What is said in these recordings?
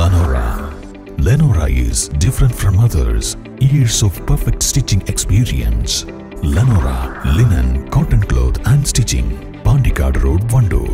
Lenora. Lenora is different from others. Years of perfect stitching experience. Lenora linen, cotton cloth and stitching. Pandikad Road, Vandoor.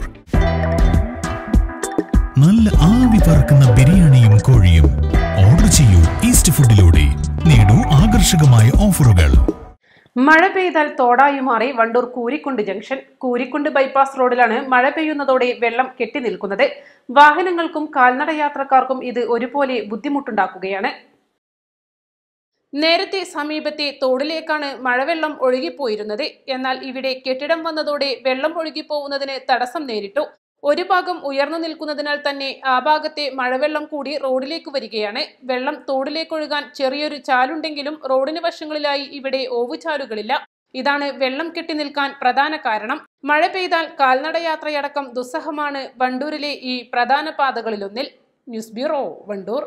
നല്ല ആവി പറക്കുന്ന ബിരിയാണിയും കോഴിയും order ചെയ്യൂ east ഫുഡിലൂടെ നേടൂ ആകർഷകമായ ഓഫറുകൾ മഴ പെയ്താൽ തോടായി മാറി വണ്ടൂർ കൂരിക്കുണ്ട് ജംഗ്ഷൻ കൂരിക്കുണ്ട് ബൈപ്പാസ് റോഡിലാണ് മഴ പെയ്യുന്നതോടെ വെള്ളം കെട്ടി നിൽക്കുന്നത് വാഹനങ്ങൾക്കും കാൽനട യാത്രക്കാർക്കും ഇത് ഒരുപോലെ ബുദ്ധിമുട്ടുണ്ടാക്കുകയാണ് നേരത്തെ സമീപത്തെ തോടിലേക്കാണ് മഴവെള്ളം ഒഴുകിപ്പോയിരുന്നത് എന്നാൽ ഇവിടെ കെട്ടിടം വന്നതോടെ വെള്ളം ഒഴുകിപ്പോകുന്നതിന് തടസ്സം നേരിട്ടു ഒരു ഭാഗം ഉയർന്നു നിൽക്കുന്നതിനാൽ തന്നെ ആ ഭാഗത്തെ മഴവെള്ളം കൂടി റോഡിലേക്ക് വരികയാണ് വെള്ളം തോടിലേക്കൊഴുകാൻ ചെറിയൊരു ചാലുണ്ടെങ്കിലും റോഡിന് വശങ്ങളിലായി ഇവിടെ ഓവുചാലുകളില്ല ഇതാണ് വെള്ളം കെട്ടി നിൽക്കാൻ പ്രധാന കാരണം മഴ പെയ്താൽ കാൽനട യാത്രയടക്കം ദുസ്സഹമാണ് വണ്ടൂരിലെ ഈ പ്രധാന പാതകളിലൊന്നിൽ news bureau Wandoor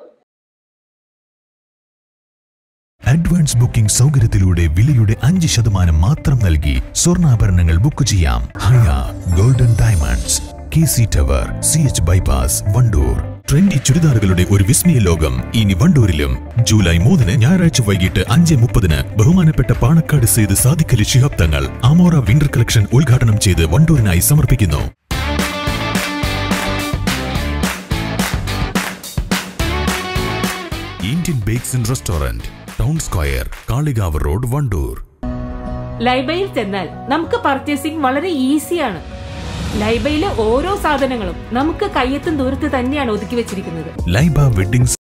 advance booking സൗകര്യത്തിലൂടെ വിലയുടെ അഞ്ച് ശതമാനം മാത്രം നൽകി സ്വർണ്ണാഭരണങ്ങൾ ബുക്ക് ചെയ്യാം Haya golden diamonds K C tower C H bypass Wandoor trendy ചുരിദാറുകളുടെ ഒരു വിസ്മയ ലോകം ഇനി വണ്ടൂരിലും ജൂലൈ മൂന്നിന് ഞായറാഴ്ച വൈകിട്ട് അഞ്ച് മുപ്പതിന് ബഹുമാനപ്പെട്ട പാണക്കാട് സെയ്ത് സാദിഖലി ശിഹാബ് തങ്ങൾ അമോറ വിന്റർ കളക്ഷൻ ഉദ്ഘാടനം ചെയ്ത് വണ്ടൂരിനായി സമർപ്പിക്കുന്നു Indian bakes and restaurant town square Kalikavu road Wandoor ലൈബയിൽ ചെന്നാൽ നമുക്ക് പർച്ചേസിംഗ് വളരെ ഈസിയാണ് ലൈബയിലെ ഓരോ സാധനങ്ങളും നമുക്ക് കയ്യെത്തും ദൂരത്ത് തന്നെയാണ് ഒതുക്കി വെച്ചിരിക്കുന്നത് ലൈബ വെഡിംഗ്